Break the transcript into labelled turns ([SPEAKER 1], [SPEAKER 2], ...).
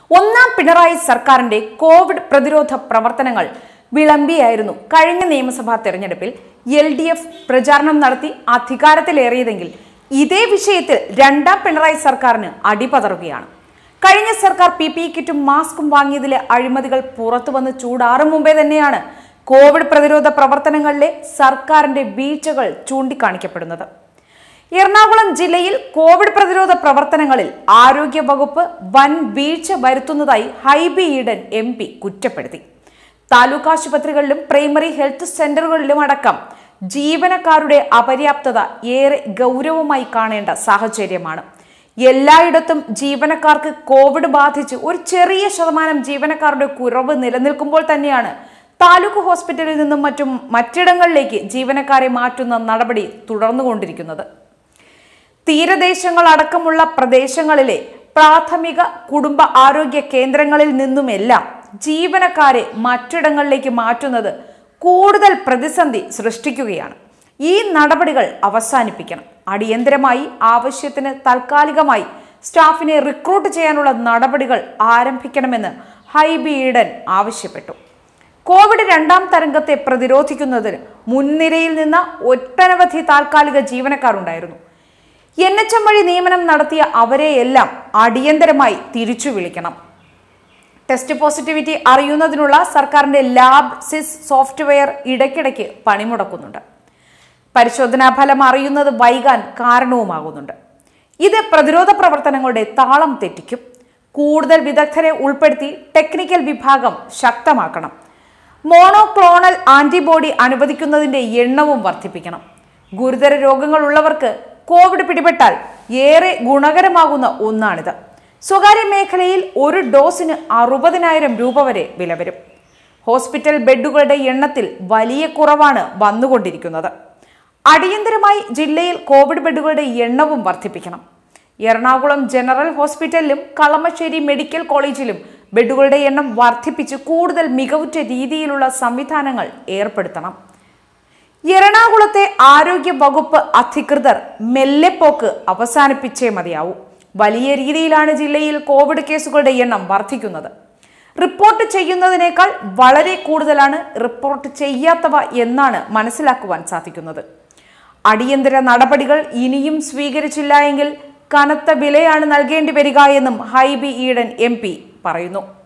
[SPEAKER 1] ഒന്നാം പിണറായി സർക്കാരിന്റെ കോവിഡ് പ്രതിരോധ പ്രവർത്തനങ്ങൾ വിളമ്പിയായിരുന്നു കഴിഞ്ഞ നിയമസഭാ തെരഞ്ഞെടുപ്പിൽ എൽ ഡി എഫ് പ്രചാരണം നടത്തി അധികാരത്തിലേറിയതെങ്കിൽ ഇതേ വിഷയത്തിൽ രണ്ടാം പിണറായി സർക്കാരിന് അടിപതറുകയാണ് കഴിഞ്ഞ സർക്കാർ പി പി കിറ്റും മാസ്കും വാങ്ങിയതിലെ അഴിമതികൾ പുറത്തു വന്ന് ചൂടാറും മുമ്പേ തന്നെയാണ് കോവിഡ് പ്രതിരോധ പ്രവർത്തനങ്ങളിലെ സർക്കാരിന്റെ വീഴ്ചകൾ ചൂണ്ടിക്കാണിക്കപ്പെടുന്നത് എറണാകുളം ജില്ലയിൽ കോവിഡ് പ്രതിരോധ പ്രവർത്തനങ്ങളിൽ ആരോഗ്യ വകുപ്പ് വൻ വീഴ്ച വരുത്തുന്നതായി ഹൈബി ഈഡൻ എം പി കുറ്റപ്പെടുത്തി താലൂക്ക് ആശുപത്രികളിലും പ്രൈമറി ഹെൽത്ത് സെന്ററുകളിലും അടക്കം ജീവനക്കാരുടെ അപര്യാപ്തത ഏറെ ഗൗരവമായി കാണേണ്ട സാഹചര്യമാണ് എല്ലായിടത്തും ജീവനക്കാർക്ക് കോവിഡ് ബാധിച്ച് ഒരു ചെറിയ ശതമാനം ജീവനക്കാരുടെ കുറവ് നിലനിൽക്കുമ്പോൾ തന്നെയാണ് താലൂക്ക് ഹോസ്പിറ്റലിൽ നിന്നും മറ്റും മറ്റിടങ്ങളിലേക്ക് ജീവനക്കാരെ മാറ്റുന്ന നടപടി തുടർന്നുകൊണ്ടിരിക്കുന്നത് തീരദേശങ്ങൾ അടക്കമുള്ള പ്രദേശങ്ങളിലെ പ്രാഥമിക കുടുംബ ആരോഗ്യ കേന്ദ്രങ്ങളിൽ നിന്നുമെല്ലാം ജീവനക്കാരെ മറ്റിടങ്ങളിലേക്ക് മാറ്റുന്നത് കൂടുതൽ പ്രതിസന്ധി സൃഷ്ടിക്കുകയാണ് ഈ നടപടികൾ അവസാനിപ്പിക്കണം അടിയന്തരമായി ആവശ്യത്തിന് താൽക്കാലികമായി സ്റ്റാഫിനെ റിക്രൂട്ട് ചെയ്യാനുള്ള നടപടികൾ ആരംഭിക്കണമെന്ന് ഹൈബി ഈഡൻ ആവശ്യപ്പെട്ടു കോവിഡ് രണ്ടാം തരംഗത്തെ പ്രതിരോധിക്കുന്നതിന് മുൻനിരയിൽ നിന്ന ഒട്ടനവധി താൽക്കാലിക ജീവനക്കാരുണ്ടായിരുന്നു എൻ എച്ച് എം വഴി നിയമനം നടത്തിയ അവരെയെല്ലാം അടിയന്തരമായി തിരിച്ചു വിളിക്കണം ടെസ്റ്റ് പോസിറ്റിവിറ്റി അറിയുന്നതിനുള്ള സർക്കാരിന്റെ ലാബ് സിസ് സോഫ്റ്റ്വെയർ ഇടയ്ക്കിടയ്ക്ക് പണിമുടക്കുന്നുണ്ട് പരിശോധനാ ഫലം അറിയുന്നത് വൈകാൻ കാരണവുമാകുന്നുണ്ട് ഇത് പ്രതിരോധ പ്രവർത്തനങ്ങളുടെ താളം തെറ്റിക്കും കൂടുതൽ വിദഗ്ധരെ ഉൾപ്പെടുത്തി ടെക്നിക്കൽ വിഭാഗം ശക്തമാക്കണം മോണോക്ലോണൽ ആന്റിബോഡി അനുവദിക്കുന്നതിന്റെ എണ്ണവും വർദ്ധിപ്പിക്കണം ഗുരുതര രോഗങ്ങളുള്ളവർക്ക് കോവിഡ് പിടിപെട്ടാൽ ഏറെ ഗുണകരമാകുന്ന ഒന്നാണിത് സ്വകാര്യ മേഖലയിൽ ഒരു ഡോസിന് അറുപതിനായിരം രൂപ വരെ വില വരും ഹോസ്പിറ്റൽ ബെഡുകളുടെ എണ്ണത്തിൽ വലിയ കുറവാണ് വന്നുകൊണ്ടിരിക്കുന്നത് അടിയന്തരമായി ജില്ലയിൽ കോവിഡ് ബെഡുകളുടെ എണ്ണവും വർദ്ധിപ്പിക്കണം എറണാകുളം ജനറൽ ഹോസ്പിറ്റലിലും കളമശ്ശേരി മെഡിക്കൽ കോളേജിലും ബെഡുകളുടെ എണ്ണം വർദ്ധിപ്പിച്ച് കൂടുതൽ മികവുറ്റ രീതിയിലുള്ള സംവിധാനങ്ങൾ ഏർപ്പെടുത്തണം എറണാകുളത്തെ ആരോഗ്യ വകുപ്പ് അധികൃതർ മെല്ലെപ്പോക്ക് അവസാനിപ്പിച്ചേ മതിയാവൂ വലിയ രീതിയിലാണ് ജില്ലയിൽ കോവിഡ് കേസുകളുടെ എണ്ണം വർദ്ധിക്കുന്നത് റിപ്പോർട്ട് ചെയ്യുന്നതിനേക്കാൾ വളരെ കൂടുതലാണ് റിപ്പോർട്ട് ചെയ്യാത്തവ എന്നാണ് മനസ്സിലാക്കുവാൻ സാധിക്കുന്നത് അടിയന്തര നടപടികൾ ഇനിയും സ്വീകരിച്ചില്ല എങ്കിൽ കനത്ത വിലയാണ് നൽകേണ്ടി വരിക എന്നും ഹൈബി ഈഡൻ എം പറയുന്നു